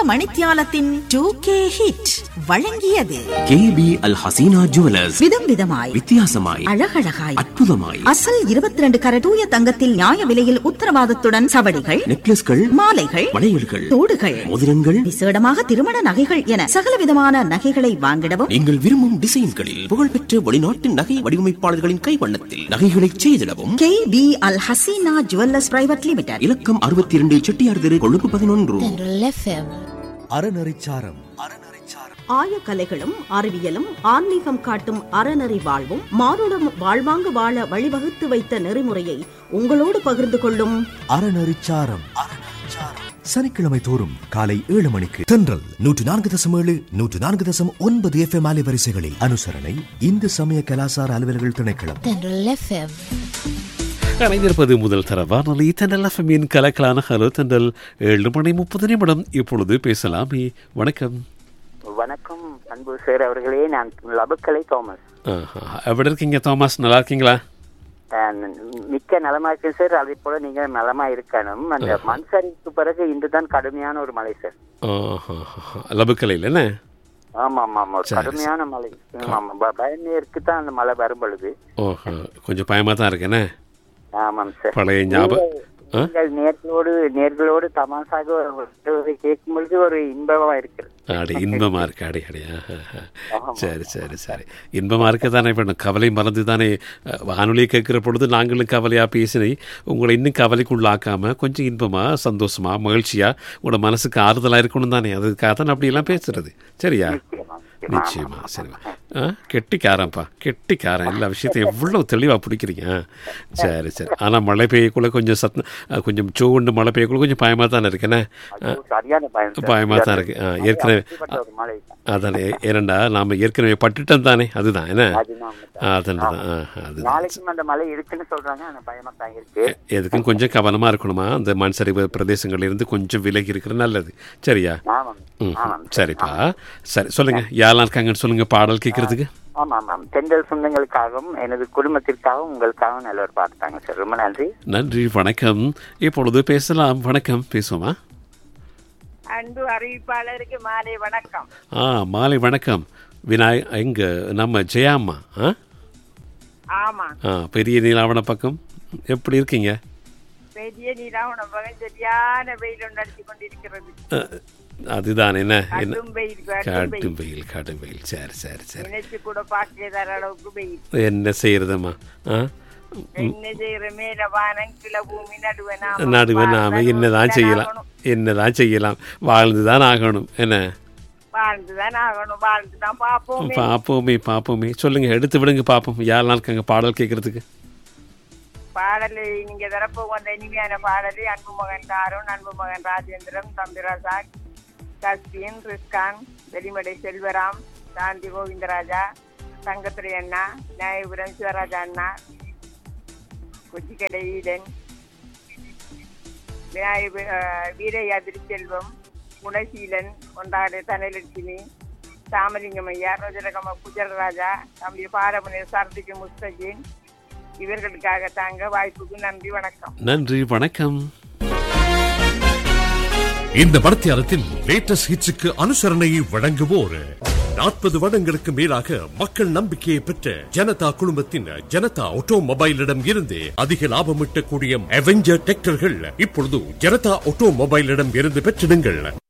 மணித்தியாலத்தின் two K hit வழங்கியது K P al Hasina jewellers விதம் விதமாய் வித்தியாசமாய் அழகழகாய் அற்புதமாய் அசல் இருபத்தி ரெண்டு கரதூய தங்கத்தில் நியாய விலையில் உத்தரவாதத்துடன் சவடிகள் நெக்லஸ்கள் மாலைகள் வளையல்கள் தோடுகள் மோதிரங்கள் விசேடமாக திருமண நகைகள் என சகல விதமான நகைகளை வாங்கிடவும் நீங்கள் விரும்பும் டிசைன்களில் புகழ்பெற்ற வெளிநாட்டு நகை வடிவமைப்பாளர்களின் கைவண்ணத்தில் நகைகளை செய்திடவும் K P al Hasina jewellers private limited இலக்கம் அறுபத்தி இரண்டு செட்டியார் தெரு கொழும்பு பதினொன்று FM அறநெறிச்சாரம் ஆயக்கலைகளும் அறிவியலும் ஆன்மீகம் காட்டும் அறநெறி வாழ்வும் மானுடம் வாழ்வாங்கு வாழ வழிவகுத்து வைத்த நெறிமுறையை உங்களோடு பகிர்ந்து கொள்ளும் அறநெறிச்சாரம் சனிக்கிழமை தோறும் காலை ஏழு மணிக்கு தென்றல் நூற்று நான்கு தசம் ஏழு நூற்று நான்கு தசம் ஒன்பது எஃப் எம் அலைவரிசைகளில் அனுசரணை இந்து சமய கலாசார அலுவலர்கள் திணைக்களம் Tendril FM இணைந்திருப்பது முதல் தர வானொலி தண்டல் எஃப்எம்மின் கலக்கலான ஹலோ தண்டல் ஏழு மணி முப்பது நிமிடம் இப்பொழுது பேசலாமே வணக்கம் வணக்கம் அன்பு சார் அவர்களே நான் லபுக்கலை தோமஸ் ஆஹா. எப்படி இருக்கீங்க தாமஸ் நல்லா இருக்கீங்களா அஹ் மிக்க நலமா இருக்கேன் சார் அதே போல நீங்க நலமா இருக்கணும் அந்த மண் சரிவுக்கு பிறகு இன்றுதான் கடுமையான ஒரு மழை சார் ஆஹா. லபுக்கலையில் என்ன ஆமா ஆமா ஆமா ஒரு சரி, கடுமையான மழை ஆமா ஆமா ப- பயநேருக்கு தான் அந்த மழை வரும் பொழுது ஓஹோ கொஞ்சம் பயமாக தான் இருக்கேனே ஆமாம் சார் பழைய ஞாபகம் ஆ? நீங்கள் நேர்களோடு நேர்களோடு தமாசாக ஒரு கேட்கும் பொழுது ஒரு இன்பமா இருக்கிறது அடி இன்பமா இருக்கு அடி அடி ஆஹா, ஆஹா. சரி சரி சரி இன்பமா இருக்க தானே வேணும் கவலை மறந்து தானே அஹ், வானொலியை கேட்கிற பொழுது நாங்களும் கவலையா பேசினை உங்களை இன்னும் கவலைக்குள்ளாக்காம கொஞ்சம் இன்பமா சந்தோஷமா மகிழ்ச்சியா உங்களோட மனசுக்கு ஆறுதலா இருக்கணும் தானே அதுக்காக தான் அப்படியெல்லாம் பேசுறது சரியா நிச்சயமா, நிச்சயமா சரி ஆ கெட்டிக்காரன்ப்பா கெட்டிக்காரன் எல்லா விஷயத்தையும் எவ்வளோ தெளிவாக பிடிக்கிறீங்க ஆ, சரி சரி ஆனால் மழை பெய்யக்குள்ள கொஞ்சம் சத் கொஞ்சம் சோண்டு மழை பெய்யக்குள்ள கொஞ்சம் பயமாக தானே இருக்கேனே அது ஒரு சரியான பயம் சார். பயமாக தான் இருக்கு ஆ, ஏற்கனவே அப்படிப்பட்ட ஒரு மழை தான். அதானே ஏனண்டா நாம் ஏற்கனவே பட்டுட்டோம் தானே அதுதான் என்ன அதுதான் அதான் தான் ஆ, அதுதான் நாளைக்கும் அந்த மழை இருக்குன்னு சொல்றாங்க அந்த பயமா தான் இருக்கு எதுக்கும் கொஞ்சம் கவனமாக இருக்கணுமா அந்த மண் சரிவு பிரதேசங்கள்ல இருந்து கொஞ்சம் விலகி இருக்கிறது நல்லது சரியா ஆமாம் ம் ஆமாம் சரிப்பா சரி சொல்லுங்க யாரெல்லாம் இருக்காங்கன்னு சொல்லுங்க பாடல் கேட்கறதுக்கு ஆமாம் ஆமாம் தென்றல் சொந்தங்களுக்காகவும் எனது குடும்பத்திற்காகவும் உங்களுக்காகவும் நல்ல ஒரு பார்த்தாங்க சார் ரொம்ப நன்றி நன்றி வணக்கம் இப்பொழுது பேசலாம் வணக்கம் பேசுவோமா அன்பு அறிவிப்பாளருக்கு மாலை வணக்கம் ஆ மாலை வணக்கம் விநாய எங்க நம்ம ஜெயாம்மா ஆ ஆமா ஆ பெரிய நீலாவண பக்கம் எப்படி இருக்கீங்க பெரிய நிலாவண பகன் சரியான வெயில் நடத்தி கொண்டிருக்கிறது அ, அதுதான் என்ன என்ன கடும் வெயில் கடும் காட்டும் வெயில் வெயில் காட்டும் வெயில் சரி சரி சரி நினைச்சு கூட பார்க்காத அளவுக்கு வெயில் என்ன செய்யறதும்மா ஆ என்ன செய்யற மேல வானம் கிள பூமி நடுவே நாம நடுவே நாம என்னதான் செய்யலாம் என்னதான் செய்யலாம் வாழ்ந்துதான் ஆகணும் என்ன வாழ்ந்துதான் ஆகணும் வாழ்ந்துதான் பார்ப்போம் பாப்போமே பாப்போமே சொல்லுங்க எடுத்து விடுங்க பாப்போம் யாரெல்லாம் இருக்காங்க பாடல் கேட்கறதுக்கு பாடலை நீங்க தரப்போ வந்த இனிமையான பாடலை அன்பு மகன் காரும் அன்பு மகன் ராஜேந்திரன் தம்பி ரசாக் கஸ்தியன் ரிஸ்கான் வெளிமடை செல்வராம் சாந்தி கோவிந்தராஜா தங்கத்துறை அண்ணா நாயபுரம் சிவராஜா அண்ணா கொச்சிக்கடை ஈடன் விநாயக வீரையா திருச்செல்வம் குணசீலன் கொண்டாடு தனலட்சுமி சாமலிங்கம் ஐயா ரோஜரகம குஜரராஜா தம்பி பாரமணியர் சார்த்திக்கு முஸ்தகின் இவர்களுக்காக தாங்க வாய்ப்புக்கு நன்றி வணக்கம் நன்றி வணக்கம் இந்த மடத்தியாரத்தின் லேட்டஸ்ட் ஹிட்ஸுக்கு அனுசரணையை வழங்குவோர் நாற்பது வருடங்களுக்கு மேலாக மக்கள் நம்பிக்கையை பெற்ற ஜனதா குழுமத்தின் ஜனதா ஆட்டோமொபைலிடம் இருந்து அதிக லாபம் ஈட்டக்கூடிய அவெஞ்சர் டிராக்டர்கள் இப்பொழுது ஜனதா ஆட்டோமொபைலிடம் இருந்து பெற்றிடுங்கள்